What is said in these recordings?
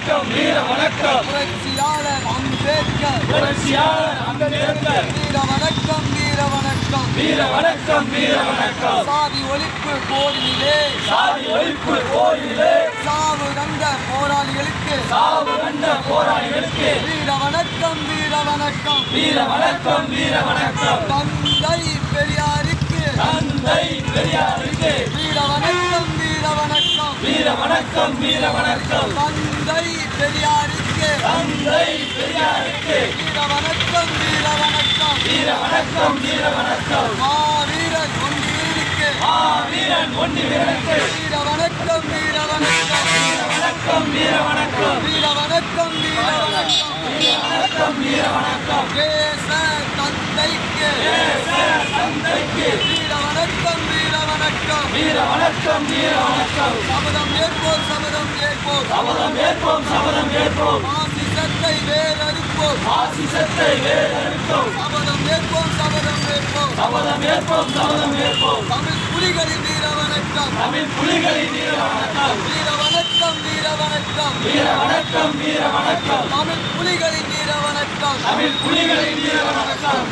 வணக்கம் வீர வணக்கம் புரட்சியாளர் அம்பேத்கர் புரட்சியாளர் அம்பேத்கர் வீர வணக்கம் வீர வணக்கம் வீர வணக்கம் வீர வணக்கம் சாதி ஒழிப்பு போரிலே சாதி ஒழிப்பு போரிலே சாவு கண்ட போராளிகளுக்கு சாவு கண்ட போராளிகளுக்கு வீர வணக்கம் வீர வணக்கம் வீர வணக்கம் வீர வணக்கம் தந்தை பெரியாருக்கு தந்தை பெரியாருக்கு வீர வணக்கம் வீர வணக்கம் வீர வணக்கம் வீர வணக்கம் தந்தை பெரியாருக்கு தந்தை பெரியாருக்கு வீர வணக்கம் வீர வணக்கம் வீர வணக்கம் வீர வணக்கம் மாவீரன் ஒன்றியருக்கு ஆ வீரன் ஒன்று வீரனுக்கு வீர வணக்கம் வீர வணக்கம் வணக்கம் வீர வணக்கம் வீர வணக்கம் வீர வணக்கம் வீர வணக்கம் வீர வணக்கம் தேச தந்தைக்கு தந்தைக்கு வீர வணக்கம் வீர வணக்கம் வீர வணக்கம் வீர வணக்கம் சபதம் ஏற்போம் சபதம் ஏற்போம் சபதம் ஏற்போம் சபதம் ஏற்போம் மாசிசத்தை வேறறுப்போம் ஆசிசத்தை வேறறுத்தோம் சபதம் ஏற்போம் சபதம் ஏற்போம் சபதம் ஏற்போம் சபதம் ஏற்போம் தமிழ் புலிகளின் வீர வணக்கம் தமிழ் புலிகளின் வீர வணக்கம் வீர வணக்கம் வீர வணக்கம் வீர வணக்கம் வீர வணக்கம் தமிழ் புலிகளின் வீர வணக்கம் தமிழ் புலிகளின் வீர வணக்கம்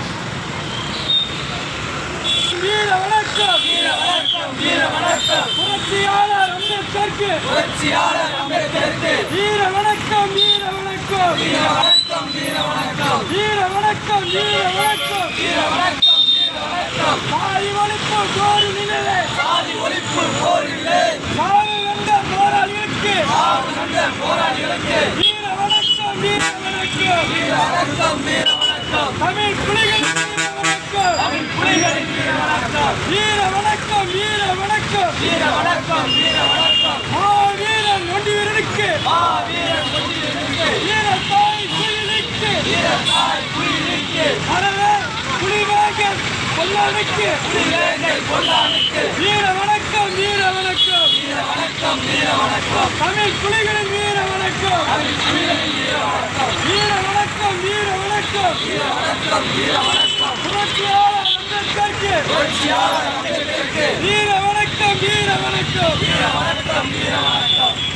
வீர வணக்கம் வீர வணக்கம் வீர வணக்கம் புரட்சியாளர் அம்பேத்கருக்கு புரட்சியாளர் அம்பேத்கருக்கு வீர வணக்கம் வீர வணக்கம் வீர வணக்கம் வீர வணக்கம் வீர வணக்கம் வீர வணக்கம் வீர வணக்கம் வீர வணக்கம் சாதி ஒழிப்பு கோரி நிலையிலே சாதி ஒழிப்பு போரிலே சாவு கண்ட போராளிகளுக்கு சாவு கண்ட போராளிகளுக்கு வீர வணக்கம் வீர வணக்கம் வீர வணக்கம் வீர வணக்கம் தமிழ் புலிகள் வீர வணக்கம் தமிழ் புலிகளின் வீர வணக்கம் வீர வணக்கம் வீர வணக்கம் வீர வணக்கம் வீர வணக்கம் மா வீரன் ஒண்டி வீரனுக்கு மா வீரன் கொண்டிருக்கு வீர தாய் புலிகளுக்கு வீர தாய் புலிகளுக்கு அறவே புலிவேகன் கொல்லானுக்கு புலிவேங்கை கொண்டானுக்கு வீர வணக்கம் வீர வணக்கம் வீர வணக்கம் வீர வணக்கம் தமிழ் புலிகளின் வீர வணக்கம் தமிழ் புலிகளின் வீர வணக்கம் வீர வணக்கம் வீர வணக்கம் வீர வணக்கம் வீர வணக்கம் புரட்சியாளர் அம்பேத்கருக்கு புரட்சியாளர் அம்பேத்கருக்கு வீர வணக்கம் வீர வணக்கம் வீர வணக்கம் வீர வணக்கம்